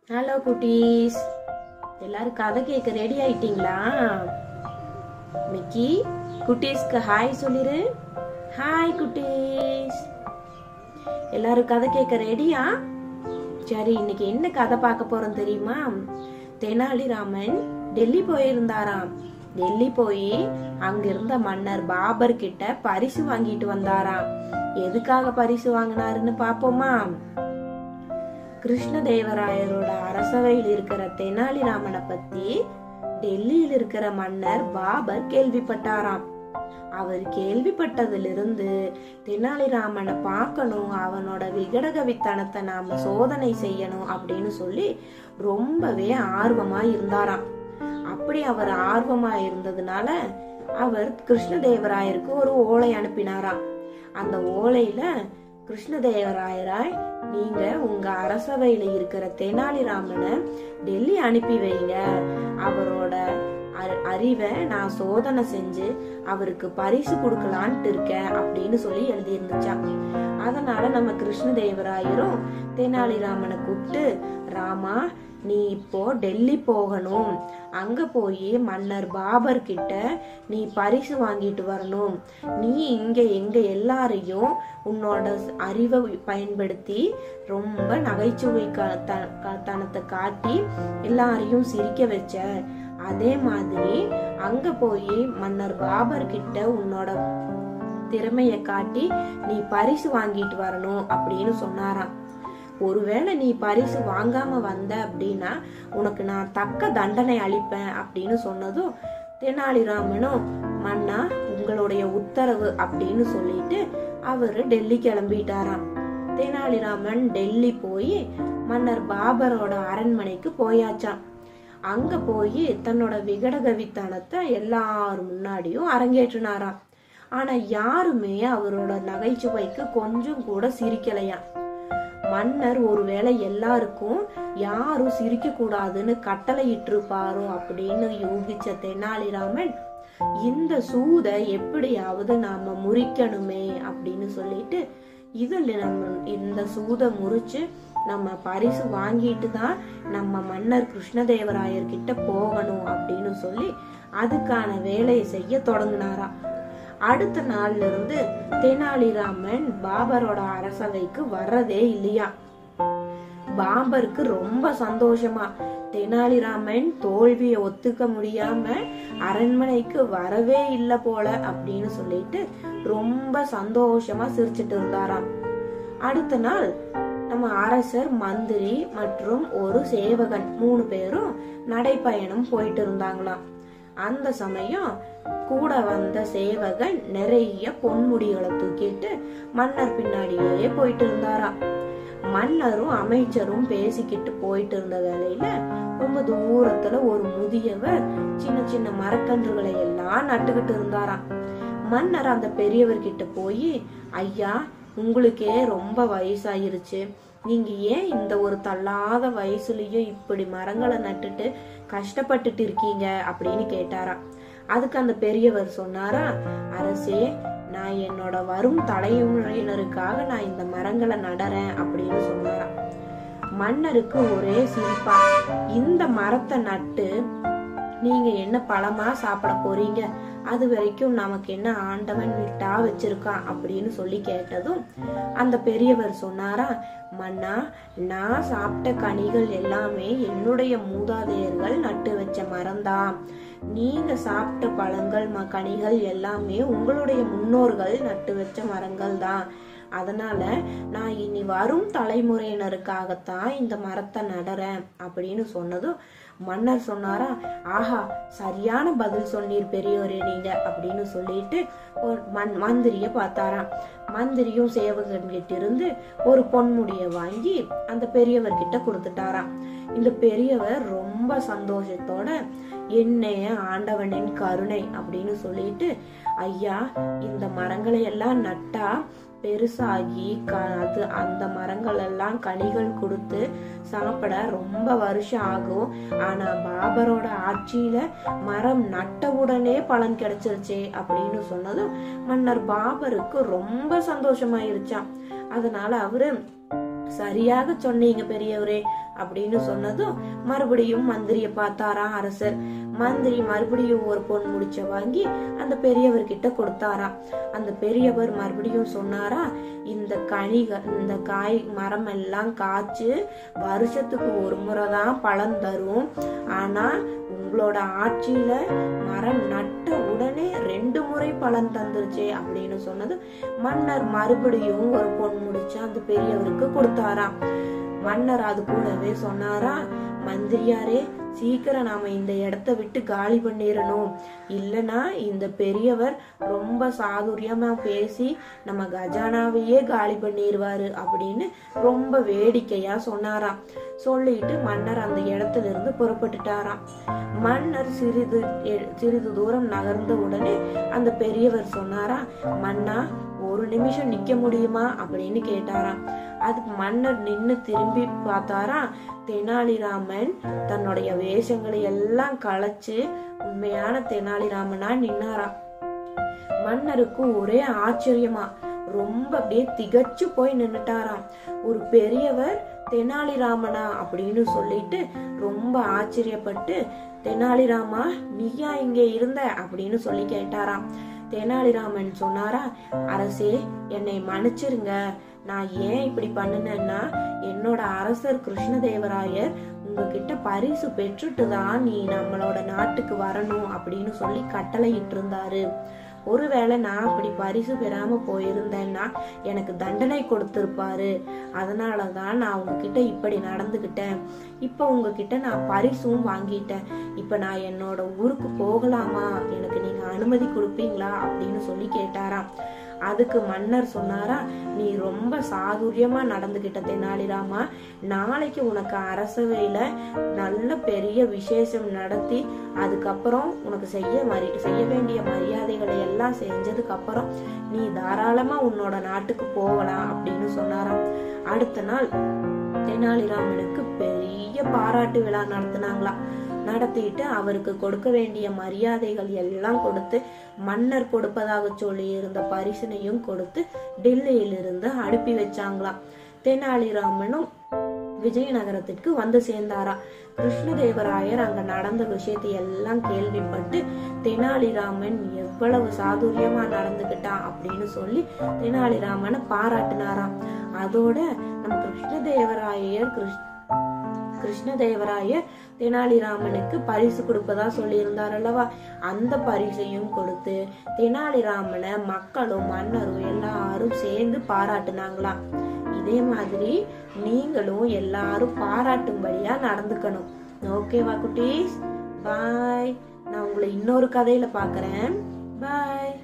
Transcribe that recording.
hello குட்டீஸ் எல்லாரும் கதை கேட்க ரெடி ஆயிட்டீங்களா மிக்கி குட்டீஸ்க்கு ஹாய் சொல்லிரு ஹாய் குட்டீஸ் எல்லாரும் கதை கேட்க ரெடியா சரி இன்னைக்கு என்ன கதை பார்க்க போறோம் தெரியுமா தெனாலிராமன் டெல்லி போயிருந்தாராம் டெல்லி போய் அங்கிருந்த மன்னர் பாபர் கிட்ட பரிசு வாங்கிட்டு வந்தாராம் எதுக்காக பரிசு வாங்கினாருன்னு பாப்போமா கிருஷ்ணதேவராயரோட அரசவையில் இருக்கிற தெனாலிராமனை பத்தி டெல்லியில் இருக்கிற மன்னர் பாபர் கேள்விப்பட்டாராம் அவர் கேள்விப்பட்டதிலிருந்து தெனாலிராமனை பார்க்கணும் அவனோட விகடகவித்தனத்தை நாம சோதனை செய்யணும் அப்படின்னு சொல்லி ரொம்பவே ஆர்வமா இருந்தாராம் அப்படி அவர் ஆர்வமா இருந்ததுனால அவர் கிருஷ்ணதேவராயருக்கு ஒரு ஓலை அனுப்பினாராம் அந்த ஓலையில கிருஷ்ணதேவராயராய் நீங்க உங்க அரசவையில இருக்கிற தெனாலிராமனை டெல்லி அனுப்பி வைங்க அவரோட அ- அறிவை நான் சோதனை செஞ்சு அவருக்கு பரிசு கொடுக்கலான்ட்டு இருக்கேன் அப்படின்னு சொல்லி எழுதி இருந்துச்சாம் அதனால நம்ம கிருஷ்ணதேவராயரும் தெனாலிராமனை கூப்பிட்டு ராமா நீ இப்போ டெல்லி போகணும் அங்க போய் மன்னர் பாபர் கிட்ட நீ பரிசு வாங்கிட்டு வரணும் நீ இங்க எங்க எல்லாரையும் உன்னோட அறிவை பயன்படுத்தி ரொம்ப நகைச்சுவை க- த- க- தனத்தை காட்டி எல்லாரையும் சிரிக்க வச்ச அதே மாதிரி அங்க போய் மன்னர் பாபர் கிட்ட உன்னோட திறமைய காட்டி நீ பரிசு வாங்கிட்டு வரணும் அப்படின்னு சொன்னாராம் ஒருவேளை நீ பரிசு வாங்காம வந்த அப்படின்னா உனக்கு நான் தக்க தண்டனை அளிப்பேன் அப்படின்னு சொன்னதும் தெனாலிராமனும் மன்னா உங்களுடைய உத்தரவு அப்படின்னு சொல்லிட்டு அவரு டெல்லி கிளம்பிட்டாராம் தெனாலிராமன் டெல்லி போய் மன்னர் பாபரோட அரண்மனைக்கு போயாச்சாம் அங்க போய் தன்னோட விகடகவித்தனத்தை எல்லார் முன்னாடியும் அரங்கேற்றினாராம் ஆனா யாருமே அவரோட நகைச்சுவைக்கு கொஞ்சம் கூட சிரிக்கலையாம் மன்னர் ஒருவேளை எல்லாருக்கும் யாரும் சிரிக்க கூடாதுன்னு கட்டளை இட்டிருப்பாரோ அப்படின்னு யூகிச்ச தெனாலிராமன் இந்த சூதை எப்படியாவது நாம முறிக்கணுமே அப்படின்னு சொல்லிட்டு இதுல நம்ம இந்த சூதை முறிச்சு நம்ம பரிசு வாங்கிட்டு தான் நம்ம மன்னர் கிருஷ்ணதேவராயர் கிட்ட போகணும் அப்படின்னு சொல்லி அதுக்கான வேலையை செய்ய தொடங்கினாராம் அடுத்த நாள்ல இருந்து தெனாலிராமன் பாபரோட அரசவைக்கு வர்றதே இல்லையா பாபருக்கு ரொம்ப சந்தோஷமா தெனாலிராமன் தோல்வியை ஒத்துக்க முடியாம அரண்மனைக்கு வரவே இல்லை போல அப்படின்னு சொல்லிட்டு ரொம்ப சந்தோஷமா சிரிச்சிட்டு இருந்தாராம் அடுத்த நாள் நம்ம அரசர் மந்திரி மற்றும் ஒரு சேவகன் மூணு பேரும் நடைப்பயணம் போயிட்டு இருந்தாங்களாம் அந்த சமயம் கூட வந்த சேவகன் நிறைய பொன்முடிகளை தூக்கிட்டு மன்னர் பின்னாடியே போயிட்டு இருந்தாராம் மன்னரும் அமைச்சரும் பேசிக்கிட்டு போயிட்டு இருந்த வேலையில ரொம்ப தூரத்துல ஒரு முதியவர் சின்ன சின்ன மரக்கன்றுகளை எல்லாம் நட்டுக்கிட்டு இருந்தாராம் மன்னர் அந்த பெரியவர் கிட்ட போய் ஐயா உங்களுக்கே ரொம்ப வயசாயிருச்சு நீங்க ஏன் இந்த ஒரு தள்ளாத வயசுலயும் இப்படி மரங்களை நட்டுட்டு கஷ்டப்பட்டுட்டு இருக்கீங்க அப்படின்னு கேட்டாராம் அதுக்கு அந்த பெரியவர் சொன்னாரா அரசே நான் என்னோட வரும் தலைமுறையினருக்காக நான் இந்த மரங்களை நடறேன் அப்படின்னு சொன்னாராம் மன்னருக்கு ஒரே சிரிப்பா இந்த மரத்தை நட்டு நீங்க என்ன பழமா சாப்பிட போறீங்க அது வரைக்கும் நமக்கு என்ன ஆண்டவன் விட்டா வச்சிருக்கான் அப்படின்னு சொல்லி கேட்டதும் அந்த பெரியவர் சொன்னாரா மன்னா நான் சாப்பிட்ட கனிகள் எல்லாமே என்னுடைய மூதாதையர்கள் நட்டு வச்ச மரம்தான் நீங்க சாப்பிட்ட பழங்கள் ம கனிகள் எல்லாமே உங்களுடைய முன்னோர்கள் நட்டு வச்ச மரங்கள் தான் அதனால நான் இனி வரும் தலைமுறையினருக்காகத்தான் இந்த மரத்தை நடறேன் அப்படின்னு சொன்னதும் மன்னர் சொன்னாரா ஆஹா சரியான பதில் சொன்னீர் பெரியவரே நீங்க அப்படின்னு சொல்லிட்டு ஒரு மண் மந்திரிய பார்த்தாராம் மந்திரியும் சேவகன் கிட்ட இருந்து ஒரு பொன்முடிய வாங்கி அந்த பெரியவர் கிட்ட கொடுத்துட்டாராம் இந்த பெரியவர் ரொம்ப சந்தோஷத்தோட என்னைய ஆண்டவனின் கருணை அப்படின்னு சொல்லிட்டு ஐயா இந்த மரங்களை எல்லாம் நட்டா பெருசாகி க அது அந்த மரங்கள் எல்லாம் கனிகள் கொடுத்து சாப்பிட ரொம்ப வருஷம் ஆகும் ஆனா பாபரோட ஆட்சியில மரம் நட்ட உடனே பலன் கிடைச்சிருச்சே அப்படின்னு சொன்னதும் மன்னர் பாபருக்கு ரொம்ப சந்தோஷமாயிருச்சாம் அதனால அவரு சரியாக சொன்னீங்க பெரியவரே அப்படின்னு சொன்னதும் மறுபடியும் மந்திரிய பார்த்தாராம் அரசர் மந்திரி மறுபடியும் ஒரு பொன் முடிச்ச வாங்கி அந்த பெரியவர்கிட்ட கொடுத்தாராம் அந்த பெரியவர் மறுபடியும் சொன்னாரா இந்த கனிக இந்த காய் மரம் எல்லாம் காய்ச்சு வருஷத்துக்கு ஒரு முறை தான் பலன் தரும் ஆனா உங்களோட ஆட்சியில மரம் நட்ட உடனே ரெண்டு முறை பலன் தந்துருச்சே அப்படின்னு சொன்னது மன்னர் மறுபடியும் ஒரு பொன் முடிச்சு அந்த பெரியவருக்கு கொடுத்தாராம் மன்னர் அது கூடவே சொன்னாரா மந்திரியாரே சீக்கிரம் நாம இந்த இடத்த விட்டு காலி பண்ணிடணும் இல்லனா இந்த பெரியவர் ரொம்ப சாதுரியமா பேசி நம்ம கஜானாவையே காலி பண்ணிடுவாரு அப்படின்னு ரொம்ப வேடிக்கையா சொன்னாராம் சொல்லிட்டு மன்னர் அந்த இடத்துல இருந்து புறப்பட்டுட்டாராம் மன்னர் சிறிது எ- சிறிது தூரம் நகர்ந்த உடனே அந்த பெரியவர் சொன்னாரா மன்னா ஒரு நிமிஷம் நிக்க முடியுமா அப்படின்னு கேட்டாராம் அதுக்கு மன்னர் நின்னு திரும்பி பார்த்தாரா தெனாலிராமன் தன்னுடைய வேஷங்களை எல்லாம் களைச்சு உண்மையான தெனாலிராமனா நின்னாராம் மன்னருக்கு ஒரே ஆச்சரியமா ரொம்ப அப்படியே திகச்சு போய் நின்னுட்டாராம் ஒரு பெரியவர் தெனாலிராமனா அப்படின்னு சொல்லிட்டு ரொம்ப ஆச்சரியப்பட்டு தெனாலிராமா நீயா இங்க இருந்த அப்படின்னு சொல்லி கேட்டாராம் தெனாலிராமன் சொன்னாரா அரசே என்னை மன்னிச்சிருங்க நான் ஏன் இப்படி பண்ணுனேன்னா என்னோட அரசர் கிருஷ்ணதேவராயர் உங்ககிட்ட பரிசு பெற்றுட்டு தான் நீ நம்மளோட நாட்டுக்கு வரணும் அப்படின்னு சொல்லி கட்டளையிட்டு இருந்தாரு ஒருவேளை நான் அப்படி பரிசு பெறாம போயிருந்தேன்னா எனக்கு தண்டனை கொடுத்திருப்பாரு அதனாலதான் நான் உங்ககிட்ட இப்படி நடந்துகிட்டேன் இப்ப உங்ககிட்ட நான் பரிசும் வாங்கிட்டேன் இப்ப நான் என்னோட ஊருக்கு போகலாமா எனக்கு நீங்க அனுமதி கொடுப்பீங்களா அப்படின்னு சொல்லி கேட்டாராம் அதுக்கு மன்னர் சொன்னாரா நீ ரொம்ப சாதுரியமா நடந்துகிட்ட தெனாலிராமா நாளைக்கு உனக்கு அரசவையில நல்ல பெரிய விசேஷம் நடத்தி அதுக்கப்புறம் உனக்கு செய்ய மரி செய்ய வேண்டிய மரியாதைகளை எல்லாம் செஞ்சதுக்கு அப்புறம் நீ தாராளமா உன்னோட நாட்டுக்கு போகலாம் அப்படின்னு சொன்னாராம் அடுத்த நாள் தெனாலிராமனுக்கு பெரிய பாராட்டு விழா நடத்தினாங்களாம் நடத்திட்டு அவருக்கு கொடுக்க வேண்டிய மரியாதைகள் எல்லாம் கொடுத்து மன்னர் கொடுப்பதாக சொல்லி இருந்த பரிசனையும் கொடுத்து டெல்லியிலிருந்து அனுப்பி வச்சாங்களாம் தெனாலிராமனும் விஜயநகரத்திற்கு வந்து சேர்ந்தாரா கிருஷ்ணதேவராயர் அங்க நடந்த விஷயத்தை எல்லாம் கேள்விப்பட்டு தெனாலிராமன் எவ்வளவு சாதுரியமா நடந்துகிட்டான் அப்படின்னு சொல்லி தெனாலிராமனை பாராட்டினாராம் அதோட நம்ம கிருஷ்ணதேவராயர் கிருஷ்ண கிருஷ்ணதேவராயர் தெனாலிராமனுக்கு பரிசு கொடுப்பதா சொல்லியிருந்தார் அல்லவா அந்த பரிசையும் கொடுத்து தெனாலிராமனை மக்களும் மன்னரும் எல்லாரும் சேர்ந்து பாராட்டுனாங்களாம் இதே மாதிரி நீங்களும் எல்லாரும் பாராட்டும்படியா நடந்துக்கணும் ஓகேவா குட்டீஸ் பாய் நான் உங்களை இன்னொரு கதையில பாக்குறேன் பாய்